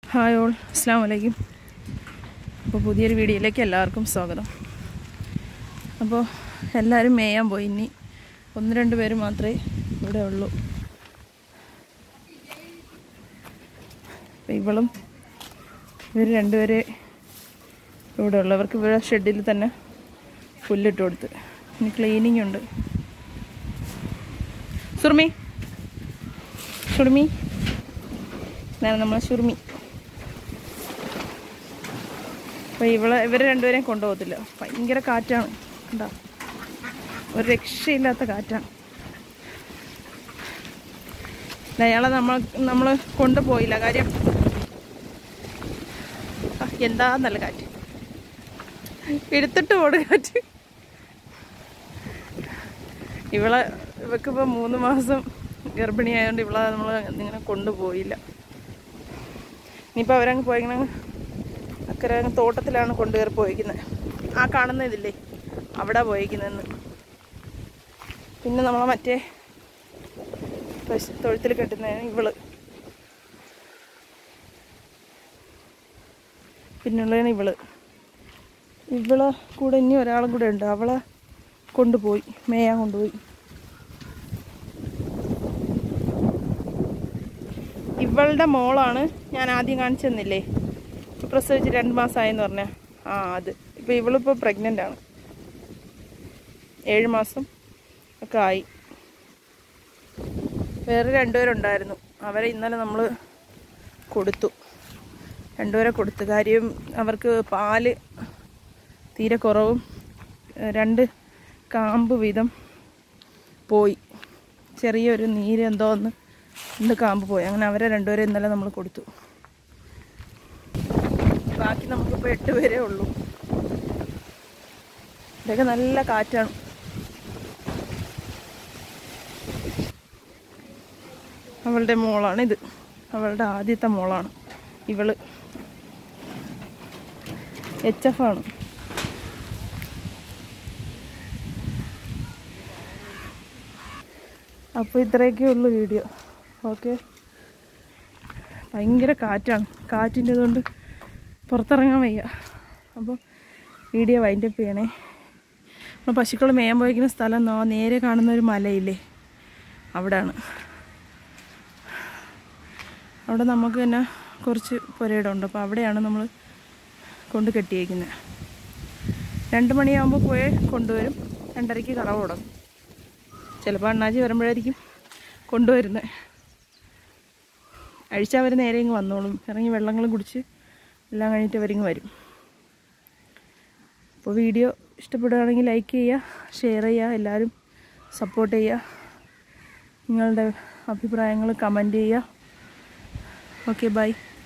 hi all അസ്സാം വലൈക്കും അപ്പോൾ പുതിയൊരു വീഡിയോയിലേക്ക് എല്ലാവർക്കും സ്വാഗതം അപ്പോൾ എല്ലാവരും മേയാൻ പോയി ഇനി ഒന്ന് രണ്ട് പേര് മാത്രമേ ഇവിടെ ഉള്ളൂ അപ്പോൾ ഇവളും ഇവർ രണ്ടുപേരെ ഇവിടെ ഉള്ളു അവർക്ക് ഇവിടെ ഷെഡിൽ തന്നെ പുല്ലിട്ട് കൊടുത്ത് ഇനി ക്ലീനിങ് ഉണ്ട് സുർമി സുർമി ഇതാണ് നമ്മളെ സുർമി അപ്പോൾ ഇവളെ ഇവരെ രണ്ടുപേരെയും കൊണ്ടുപോകത്തില്ല ഭയങ്കര കാറ്റാണ് കണ്ടോ ഒരു രക്ഷയില്ലാത്ത കാറ്റാണ് ഇല്ല, അയാളെ നമ്മൾ നമ്മൾ കൊണ്ടുപോയില്ല കാര്യം ആ, എന്താ നല്ല കാറ്റ് എടുത്തിട്ട് പോട് കാറ്റ് ഇവളെ ഇവക്കിപ്പോൾ മൂന്ന് മാസം ഗർഭിണിയായതുകൊണ്ട് ഇവളെ നമ്മൾ ഇങ്ങനെ കൊണ്ടുപോയില്ല ഇനിയിപ്പോൾ അവരങ്ങ് പോയിങ്ങനെ അക്കരെ അങ്ങ് തോട്ടത്തിലാണ് കൊണ്ടുകയറി പോയിക്കുന്നത് ആ കാണുന്ന ഇതില്ലേ അവിടെ പോയിക്കുന്നതെന്ന് പിന്നെ നമ്മളെ മറ്റേ പശു തൊഴുത്തിൽ കെട്ടുന്നതാണ് ഇവള് പിന്നുള്ളതാണ് ഇവള് ഇവളെ കൂടെ ഇനി ഒരാളും കൂടെ ഉണ്ട് അവളെ കൊണ്ടുപോയി മേയാൻ കൊണ്ടുപോയി ഇവളുടെ മോളാണ് ഞാൻ ആദ്യം കാണിച്ചു തന്നില്ലേ ഇപ്പൊ പ്രസവിച്ച് രണ്ട് മാസമായെന്ന് പറഞ്ഞ ആ അത് ഇപ്പൊ ഇവളിപ്പോൾ പ്രഗ്നൻ്റ് ആണ് ഏഴ് മാസം ഒക്കെ ആയി വേറെ രണ്ടുപേരുണ്ടായിരുന്നു അവരെ ഇന്നലെ നമ്മൾ കൊടുത്തു രണ്ടുപേരെ കൊടുത്തു കാര്യം അവർക്ക് പാല് തീരെ കുറവും ഏഹ് രണ്ട് കാമ്പ് വീതം പോയി ചെറിയൊരു നീര് എന്തോ ഒന്ന് ഇന്ന് കാമ്പ് പോയി അങ്ങനെ അവരെ രണ്ടുപേരെ ഇന്നലെ നമ്മൾ കൊടുത്തു ബാക്കി നമുക്കിപ്പോൾ എട്ട് പേരേ ഉള്ളൂ ഇതൊക്കെ നല്ല കാറ്റാണ് അവളുടെ മോളാണ് ഇത് അവളുടെ ആദ്യത്തെ മോളാണ് ഇവള് എച്ച് എഫ് ആണ് അപ്പോൾ ഇത്രയൊക്കെ ഉള്ളൂ വീഡിയോ ഓക്കെ ഭയങ്കര കാറ്റാണ് കാറ്റിൻ്റെ കൊണ്ട് പുറത്തിറങ്ങാൻ വയ്യ അപ്പോൾ വീഡിയോ വൈൻഡപ്പ് ചെയ്യണേ നമ്മൾ പശുക്കൾ മേയാൻ പോയിരിക്കുന്ന സ്ഥലം നോ നേരെ കാണുന്ന ഒരു മലയില്ലേ അവിടാണ് അവിടെ നമുക്ക് തന്നെ കുറച്ച് പുരയിടമുണ്ട് അപ്പോൾ അവിടെയാണ് നമ്മൾ കൊണ്ട് കെട്ടിയേക്കുന്നത് രണ്ട് മണിയാകുമ്പോൾ പോയി കൊണ്ടുവരും രണ്ടരയ്ക്ക് കറവ് തുടങ്ങും ചിലപ്പോൾ അണ്ണാച്ചി വരുമ്പോഴായിരിക്കും കൊണ്ടുവരുന്നത് അഴിച്ചാൽ അവർ നേരെ ഇങ്ങ് വന്നോളും ഇറങ്ങി വെള്ളങ്ങളും കുടിച്ച് എല്ലാം കഴിഞ്ഞിട്ട് അവരിങ്ങ് വരും അപ്പോൾ വീഡിയോ ഇഷ്ടപ്പെടുകയാണെങ്കിൽ ലൈക്ക് ചെയ്യുക ഷെയർ ചെയ്യുക എല്ലാവരും സപ്പോർട്ട് ചെയ്യുക നിങ്ങളുടെ അഭിപ്രായങ്ങൾ കമൻറ്റ് ചെയ്യുക ഓക്കെ ബൈ